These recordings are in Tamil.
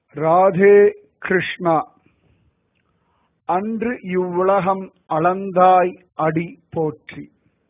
ராதே கிருஷ்ணா அன்று இவ்வுலகம் அளந்தாய் அடி போற்றி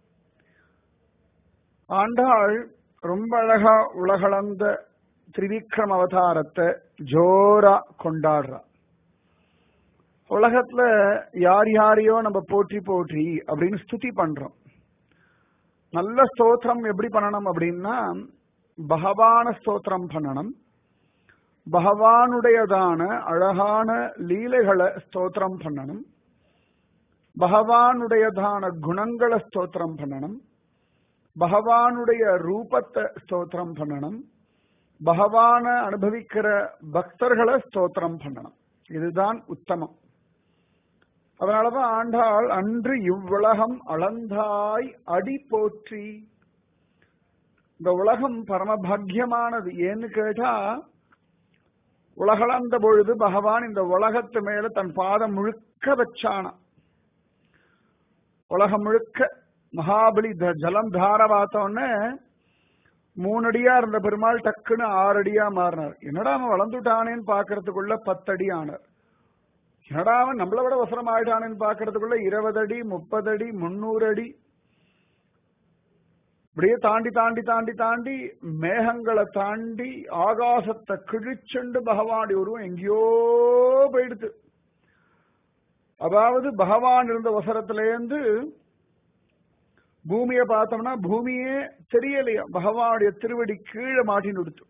ஆண்டாள் ரொம்ப அழகா உலகளந்த திரிவிக்ரம் அவதாரத்தை ஜோரா கொண்டாடுறா உலகத்துல யார் யாரையோ நம்ம போற்றி போற்றி அப்படின்னு ஸ்துதி பண்றோம் நல்ல ஸ்தோத்திரம் எப்படி பண்ணணும் அப்படின்னா பகவான ஸ்தோத்திரம் பண்ணணும் பகவானுடையதான அழகான லீலைகளை ஸ்தோத்திரம் பண்ணணும் பகவானுடையதான குணங்களை ஸ்தோத்திரம் பண்ணணும் பகவானுடைய ரூபத்தை ஸ்தோத்திரம் பண்ணணும் பகவான அனுபவிக்கிற பக்தர்களை ஸ்தோத்திரம் பண்ணணும் இதுதான் உத்தமம் அதனாலதான் ஆண்டாள் அன்று இவ்வுலகம் அளந்தாய் அடி போற்றி இந்த உலகம் பரமபாகியமானது ஏன்னு கேட்டா உலகளந்த பொழுது பகவான் இந்த உலகத்து மேல தன் பாதம் முழுக்க வச்சானா உலகம் முழுக்க மகாபலி ஜலம் தார பார்த்தோன்னே மூணடியா இருந்த பெருமாள் டக்குன்னு ஆறு அடியா மாறினார் என்னடா அவன் வளர்ந்துட்டானேன்னு பாக்குறதுக்குள்ள பத்தடி ஆனார் என்னடா அவன் நம்மளை விட வசரம் ஆயிட்டானேன்னு பாக்குறதுக்குள்ள இருபது அடி முப்பது அடி முன்னூறு அடி இப்படியே தாண்டி தாண்டி தாண்டி தாண்டி மேகங்களை தாண்டி ஆகாசத்தை கிழிச்சுண்டு பகவான் உருவம் எங்கேயோ போயிடுது அதாவது பகவான் இருந்த வசரத்திலேருந்து பூமியை பார்த்தோம்னா பூமியே தெரியலையா பகவானுடைய திருவடி கீழே மாட்டின்னு கொடுத்து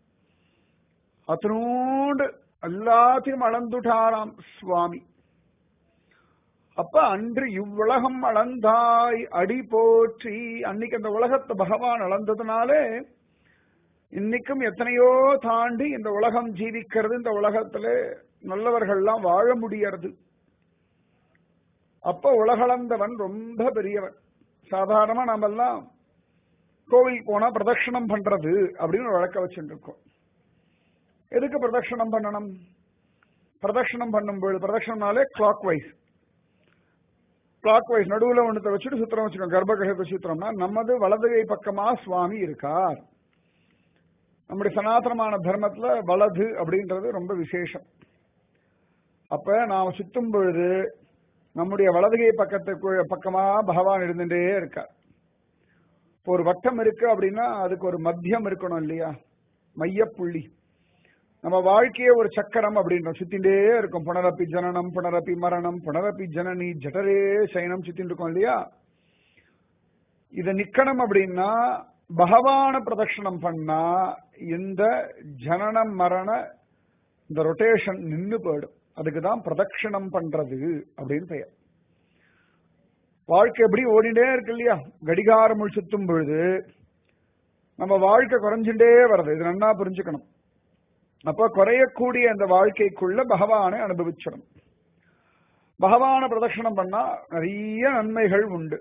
அத்தனோண்டு எல்லாத்தையும் அளந்துட்டாராம் சுவாமி அப்ப அன்று இவ்வுலகம் அளந்தாய் அடி போற்றி அன்னைக்கு அந்த உலகத்தை பகவான் அளந்ததுனாலே இன்னைக்கும் எத்தனையோ தாண்டி இந்த உலகம் ஜீவிக்கிறது இந்த உலகத்துல நல்லவர்கள்லாம் வாழ முடியறது அப்ப உலகளந்தவன் ரொம்ப பெரியவன் சாதாரணமா நாம எல்லாம் கோவில் போனா பிரதட்சணம் பண்றது அப்படின்னு ஒரு வழக்க வச்சுட்டு இருக்கோம் எதுக்கு பிரதட்சணம் பண்ணணும் பிரதட்சணம் பண்ணும்போது பிரதட்சணம்னாலே கிளாக் வைஸ் கிளாக் வைஸ் நடுவுல ஒன்றத்தை வச்சுட்டு சுத்திரம் வச்சுக்கோம் கர்ப்பகிரகத்தை சுத்திரம்னா நமது வலது கை பக்கமா சுவாமி இருக்கார் நம்முடைய சனாதனமான தர்மத்துல வலது அப்படின்றது ரொம்ப விசேஷம் அப்ப நாம சுத்தும் பொழுது நம்முடைய வலதுகை பக்கத்துக்கு பக்கமா பகவான் இருந்துட்டே இருக்கார் இப்போ ஒரு வட்டம் இருக்கு அப்படின்னா அதுக்கு ஒரு மத்தியம் இருக்கணும் இல்லையா மையப்புள்ளி நம்ம வாழ்க்கையே ஒரு சக்கரம் அப்படின்றோம் சுத்திண்டே இருக்கும் புனரப்பி ஜனனம் புனரப்பி மரணம் புனரப்பி ஜனனி ஜடரே சயனம் சுத்தின்னு இருக்கோம் இல்லையா இத நிக்கணும் அப்படின்னா பகவான பிரதட்சணம் பண்ணா இந்த ஜனனம் மரண இந்த ரொட்டேஷன் நின்னு போயிடும் அதுக்கு தான் பிரதட்சணம் பண்றது அப்படின்னு பெயர் வாழ்க்கை எப்படி ஓடிண்டே இருக்கு இல்லையா கடிகாரம் முள் சுத்தும் பொழுது நம்ம வாழ்க்கை குறைஞ்சுட்டே வருது இது நன்னா புரிஞ்சுக்கணும் அப்ப குறையக்கூடிய அந்த வாழ்க்கைக்குள்ள பகவானை அனுபவிச்சிடணும் பகவான பிரதட்சணம் பண்ணா நிறைய நன்மைகள் உண்டு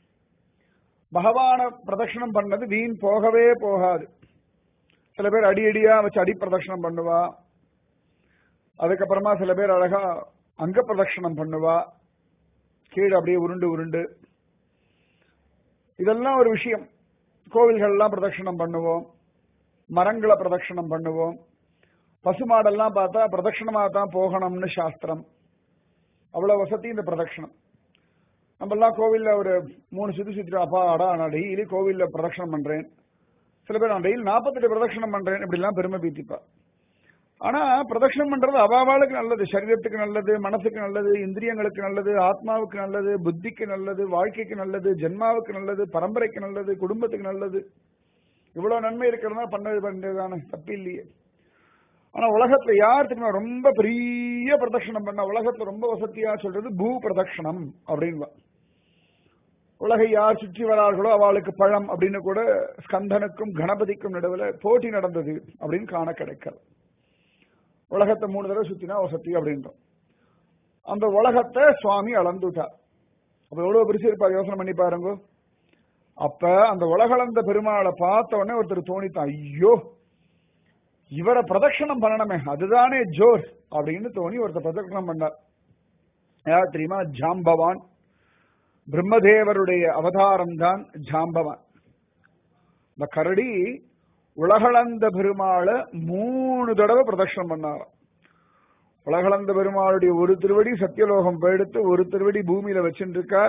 பகவான பிரதட்சணம் பண்ணது வீண் போகவே போகாது சில பேர் அடி அடியா வச்சு அடி பிரதட்சணம் பண்ணுவா அதுக்கப்புறமா சில பேர் அழகா அங்க பிரதட்சணம் பண்ணுவா கீழே அப்படியே உருண்டு உருண்டு இதெல்லாம் ஒரு விஷயம் கோவில்கள்லாம் பிரதட்சணம் பண்ணுவோம் மரங்களை பிரதட்சணம் பண்ணுவோம் பசுமாடெல்லாம் பார்த்தா பிரதட்சணமா தான் போகணும்னு சாஸ்திரம் அவ்வளவு வசதி இந்த பிரதட்சணம் நம்ம எல்லாம் கோவில்ல ஒரு மூணு சுத்தி சுத்தி அப்பா அடா நான் டெய்லி கோவில்ல பிரதட்சணம் பண்றேன் சில பேர் நான் டெய்லி நாற்பத்தெட்டு பிரதட்சணம் பண்றேன் இப்படிலாம் பெருமை பீத்திப்பா ஆனா பிரதட்சணம் பண்றது அவாவாளுக்கு நல்லது சரீரத்துக்கு நல்லது மனசுக்கு நல்லது இந்திரியங்களுக்கு நல்லது ஆத்மாவுக்கு நல்லது புத்திக்கு நல்லது வாழ்க்கைக்கு நல்லது ஜென்மாவுக்கு நல்லது பரம்பரைக்கு நல்லது குடும்பத்துக்கு நல்லது இவ்வளவு நன்மை இருக்கிறதா பண்ணது பண்ணதானே தப்பு இல்லையே ஆனா உலகத்துல யார் தெரியுமா ரொம்ப பெரிய பிரதட்சணம் பண்ண உலகத்துல ரொம்ப வசதியா சொல்றது பூ பிரதட்சணம் அப்படின்னு உலகை யார் சுற்றி வரார்களோ அவளுக்கு பழம் அப்படின்னு கூட ஸ்கந்தனுக்கும் கணபதிக்கும் நடுவில் போட்டி நடந்தது அப்படின்னு காண கிடைக்கிறது உலகத்தை மூணு தடவை சுத்தினா வசதி அப்படின்றோம் அந்த உலகத்தை சுவாமி அளந்துட்டார் அப்ப எவ்வளவு பெருசு இருப்பார் யோசனை பண்ணி பாருங்க அப்ப அந்த உலகளந்த பெருமாளை பார்த்த உடனே ஒருத்தர் தோணித்தான் ஐயோ இவரை பிரதட்சணம் பண்ணணுமே அதுதானே ஜோர் அப்படின்னு தோணி ஒருத்தர் பிரதட்சணம் பண்ணார் யார் தெரியுமா ஜாம்பவான் பிரம்மதேவருடைய அவதாரம் தான் ஜாம்பவான் இந்த கரடி உலகளந்த பெருமாளை மூணு தடவை பிரதட்சணம் பண்ணாராம் உலகளந்த பெருமாளுடைய ஒரு திருவடி சத்தியலோகம் போயெடுத்து ஒரு திருவடி பூமியில வச்சுட்டு இருக்கார்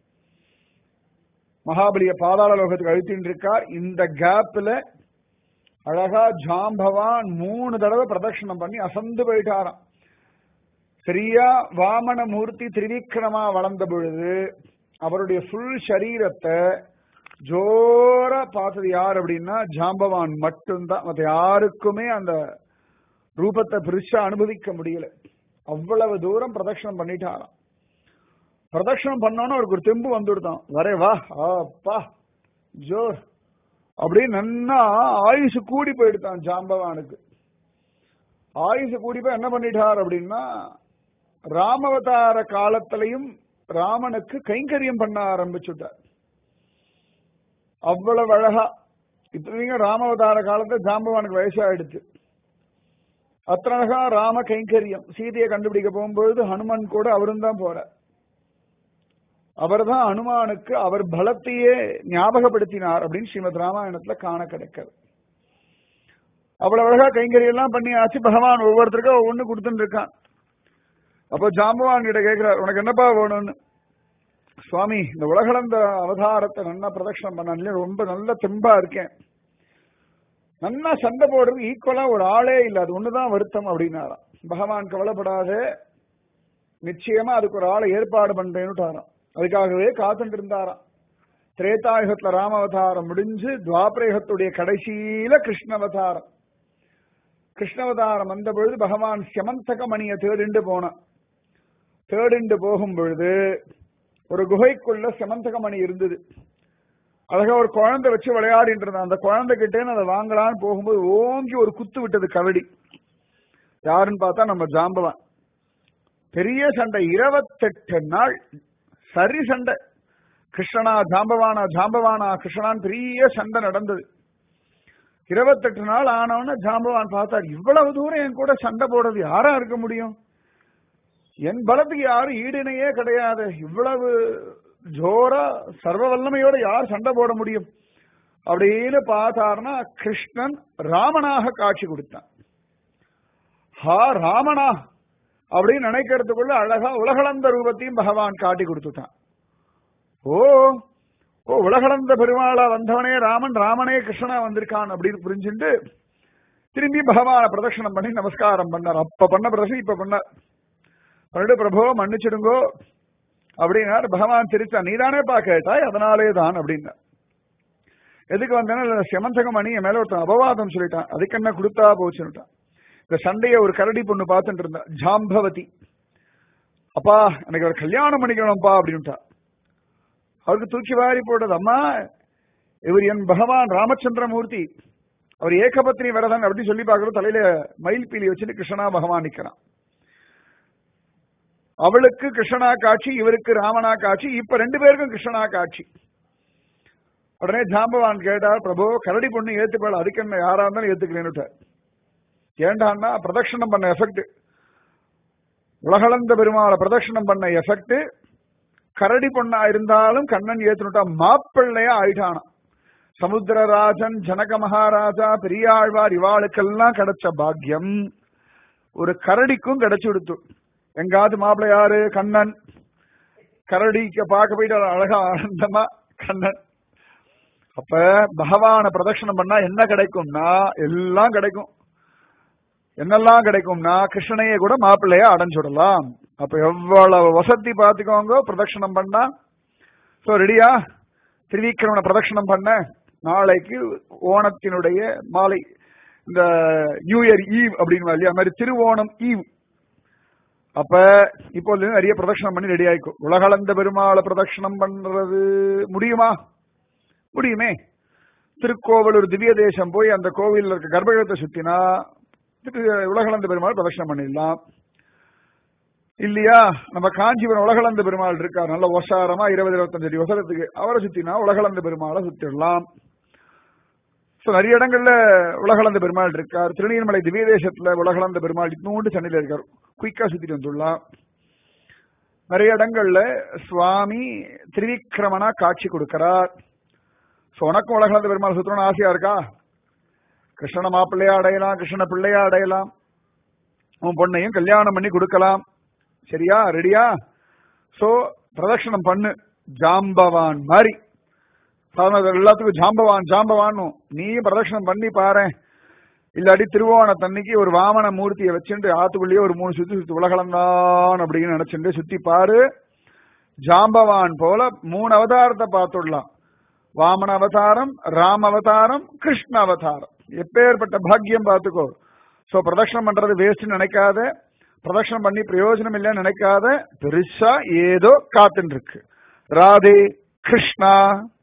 மகாபலிய பாதாள லோகத்துக்கு அழுத்தின்னு இருக்கார் இந்த கேப்ல அழகா ஜாம்பவான் மூணு தடவை பிரதட்சணம் பண்ணி அசந்து போயிட்டாராம் சரியா வாமன மூர்த்தி திரிவிக்ரமா வளர்ந்த பொழுது அவருடைய ஃபுல் சரீரத்தை ஜோரா பார்த்தது யார் அப்படின்னா ஜாம்பவான் மட்டும்தான் மற்ற யாருக்குமே அந்த ரூபத்தை பிரிச்சா அனுபவிக்க முடியல அவ்வளவு தூரம் பிரதட்சணம் பண்ணிட்டாராம் பிரதட்சணம் பண்ணோன்னு அவருக்கு ஒரு தெம்பு வந்துடுதான் வரே வா அப்பா ஜோர் அப்படியே நன்னா ஆயுசு கூடி போயிடுதான் ஜாம்பவானுக்கு ஆயுசு கூடி போய் என்ன பண்ணிட்டார் அப்படின்னா ராமவதார காலத்திலையும் ராமனுக்கு கைங்கரியம் பண்ண ஆரம்பிச்சுட்டார் அவ்வளவு அழகா இப்ப ராமவதார காலத்துல ஜாம்பவானுக்கு வயசாயிடுச்சு அத்தனை அழகா ராம கைங்கரியம் சீதையை கண்டுபிடிக்க போகும்பொழுது ஹனுமன் கூட அவரும் தான் போறார் அவர் தான் அனுமானுக்கு அவர் பலத்தையே ஞாபகப்படுத்தினார் அப்படின்னு ஸ்ரீமத் ராமாயணத்துல காண கிடைக்கிறது அவ்வளவு அழகா கைங்கரியம் எல்லாம் பண்ணி ஆச்சு பகவான் ஒவ்வொருத்தருக்கும் ஒவ்வொன்னு கொடுத்துட்டு இருக்கான் அப்போ ஜாம்பவான் கிட்ட கேட்கிறார் உனக்கு என்னப்பா வேணும்னு சுவாமி இந்த உலகளந்த அவதாரத்தை நல்லா பிரதட்சணம் பண்ண ரொம்ப நல்ல தெம்பா இருக்கேன் நல்லா சண்டை போடுறது ஈக்குவலா ஒரு ஆளே இல்ல அது ஒண்ணுதான் வருத்தம் அப்படின்னாராம் பகவான் கவலைப்படாத நிச்சயமா அதுக்கு ஒரு ஆளை ஏற்பாடு பண்றேன்னு அதுக்காகவே காத்துட்டு இருந்தாராம் திரேதாயுகத்துல ராமவதாரம் முடிஞ்சு துவாபரேகத்துடைய கடைசியில கிருஷ்ணவதாரம் கிருஷ்ணவதாரம் வந்த பொழுது பகவான் செமந்தக மணியை தேடிண்டு போனான் தேடிண்டு போகும் பொழுது ஒரு குகைக்குள்ள செமந்தக மணி இருந்தது அழகா ஒரு குழந்தை வச்சு விளையாடிட்டு இருந்தான் அந்த குழந்தை கிட்டே அதை வாங்கலான்னு போகும்போது ஓங்கி ஒரு குத்து விட்டது கவடி யாருன்னு பார்த்தா நம்ம ஜாம்பவான் பெரிய சண்டை இருபத்தெட்டு நாள் சரி சண்டை கிருஷ்ணனா ஜாம்பவானா ஜாம்பவானா கிருஷ்ணான் பெரிய சண்டை நடந்தது இருபத்தெட்டு நாள் ஆனவன ஜாம்பவான் பார்த்தார் இவ்வளவு தூரம் என் கூட சண்டை போடுறது யாரா இருக்க முடியும் என் பலத்துக்கு யாரும் ஈடிணையே கிடையாது இவ்வளவு ஜோரா சர்வ வல்லமையோட யார் சண்டை போட முடியும் அப்படின்னு பார்த்தார்னா கிருஷ்ணன் ராமனாக காட்சி கொடுத்தான் ஹா ராமனா அப்படின்னு நினைக்கிறதுக்குள்ள அழகா உலகளந்த ரூபத்தையும் பகவான் காட்டி கொடுத்துட்டான் ஓ ஓ உலகளந்த பெருமாளா வந்தவனே ராமன் ராமனே கிருஷ்ணனா வந்திருக்கான் அப்படின்னு புரிஞ்சுட்டு திரும்பி பகவான பிரதட்சணம் பண்ணி நமஸ்காரம் பண்ணார் அப்ப பண்ண பிரதட்சணம் இப்ப பண்ணார் பண்ணிட்டு பிரபோ மன்னிச்சிடுங்கோ அப்படின்னார் பகவான் சிரிச்சா நீதானேப்பா கேட்டாய் அதனாலே தான் அப்படின்னா எதுக்கு வந்தேன்னா செமந்தகம் மணி என் மேல ஒருத்தன் அபவாதம் சொல்லிட்டான் அதுக்கு என்ன கொடுத்தா போச்சுன்னுட்டான் இந்த சண்டைய ஒரு கரடி பொண்ணு பார்த்துட்டு இருந்தா ஜாம்பவதி அப்பா எனக்கு ஒரு கல்யாணம் பண்ணிக்கணும்ப்பா அப்படின்ட்டா அவருக்கு தூக்கி வாரி போட்டது அம்மா இவர் என் பகவான் ராமச்சந்திரமூர்த்தி அவர் ஏகபத்னி வரதன் அப்படின்னு சொல்லி பார்க்கறது தலையில மயில் பீலி வச்சுட்டு கிருஷ்ணா பகவான் நிக்கிறான் அவளுக்கு கிருஷ்ணா காட்சி இவருக்கு ராமனா காட்சி இப்ப ரெண்டு பேருக்கும் கிருஷ்ணா காட்சி உடனே ஜாம்பவான் கேட்டார் பிரபு கரடி பொண்ணு ஏத்துப்பாள் அதுக்கு என்ன யாரா இருந்தாலும் ஏத்துக்கிறேன்னு ஏண்டான்னா பிரதட்சணம் பண்ண எஃபெக்ட் உலகளந்த பெருமாளை பிரதட்சணம் பண்ண எஃபெக்ட் கரடி பொண்ணா இருந்தாலும் கண்ணன் ஏத்துனுட்டா மாப்பிள்ளையா ஆயிட்டானா சமுத்திரராஜன் ஜனக மகாராஜா பெரியாழ்வார் இவாளுக்கெல்லாம் கிடைச்ச பாக்கியம் ஒரு கரடிக்கும் கிடைச்சு கொடுத்து எங்காவது மாப்பிள்ளை யாரு கண்ணன் கரடிக்க பார்க்க போயிட்டு அழகா ஆனந்தமா கண்ணன் அப்ப பகவான பிரதட்சணம் பண்ணா என்ன கிடைக்கும்னா எல்லாம் கிடைக்கும் என்னெல்லாம் கிடைக்கும்னா கிருஷ்ணனையே கூட மாப்பிள்ளைய அடைஞ்சுடலாம் அப்ப எவ்வளவு வசதி பார்த்துக்கோங்க பிரதட்சணம் பண்ணா சோ ரெடியா திரிவிக்கிரமண பிரதட்சணம் பண்ண நாளைக்கு ஓணத்தினுடைய மாலை இந்த நியூ இயர் ஈவ் அப்படின்னு இல்லையா மாதிரி திருவோணம் ஈவ் அப்ப இப்போ நிறைய பிரதட்சணம் பண்ணி ரெடி ஆயிக்கும் உலகளந்த பெருமாளை பிரதட்சணம் பண்றது முடியுமா முடியுமே திருக்கோவலூர் திவ்ய தேசம் போய் அந்த கோவில்ல இருக்க கர்ப்பகிரகத்தை சுத்தினா உலகளந்த பெருமாள் பிரதட்சணம் பண்ணிடலாம் இல்லையா நம்ம காஞ்சிபுரம் உலகளந்த பெருமாள் இருக்கார் நல்ல ஒசாரமா இருபது இருபத்தஞ்சு அடி ஒசரத்துக்கு அவரை சுத்தினா உலகளந்த பெருமாளை சுத்திடலாம் நிறைய இடங்கள்ல உலகளந்த பெருமாள் இருக்கார் திருநீர்மலை திவ்ய தேசத்துல உலகளந்த பெருமாள் இன்னொன்று சென்னையில இருக்கார் குயிக்கா சுத்திட்டு வந்துடலாம் நிறைய இடங்கள்ல சுவாமி திரிவிக்ரமனா காட்சி கொடுக்கிறார் உனக்கும் உலகளந்த பெருமாள் சுத்தணும்னு ஆசையா இருக்கா கிருஷ்ணன மாப்பிள்ளையா அடையலாம் கிருஷ்ண பிள்ளையா அடையலாம் உன் பொண்ணையும் கல்யாணம் பண்ணி கொடுக்கலாம் சரியா ரெடியா சோ பிரதட்சணம் பண்ணு ஜாம்பவான் மாதிரி சாதாரண எல்லாத்துக்கும் ஜாம்பவான் ஜாம்பவான்னும் நீயும் பிரதட்சணம் பண்ணி பாரு இல்லாட்டி திருவோணத்தன்னைக்கு ஒரு வாமன மூர்த்தியை வச்சுட்டு ஆத்துக்குள்ளேயே ஒரு மூணு சுத்தி சுத்தி உலகளந்தான் அப்படின்னு நினைச்சுட்டு சுத்தி பாரு ஜாம்பவான் போல மூணு அவதாரத்தை பார்த்துடலாம் வாமன அவதாரம் ராம அவதாரம் கிருஷ்ண அவதாரம் எப்பேற்பட்ட பாக்கியம் பார்த்துக்கோ சோ பிரதட்சணம் பண்றது வேஸ்ட் நினைக்காத பிரதட்சணம் பண்ணி பிரயோஜனம் இல்லைன்னு நினைக்காத பெருசா ஏதோ காத்துன்னு இருக்கு ராதே கிருஷ்ணா